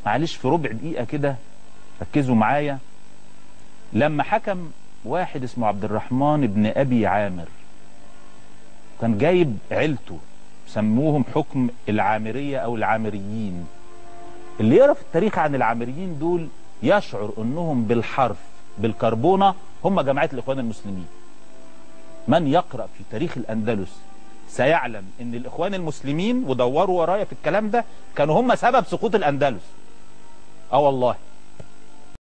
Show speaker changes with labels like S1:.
S1: معلش في ربع دقيقة كده ركزوا معايا لما حكم واحد اسمه عبد الرحمن ابن أبي عامر كان جايب عيلته سموهم حكم العامرية أو العامريين اللي يقرأ في التاريخ عن العامريين دول يشعر أنهم بالحرف بالكربونة هم جماعة الإخوان المسلمين من يقرأ في تاريخ الأندلس سيعلم ان الاخوان المسلمين ودوروا ورايا في الكلام ده كانوا هم سبب سقوط الاندلس اه والله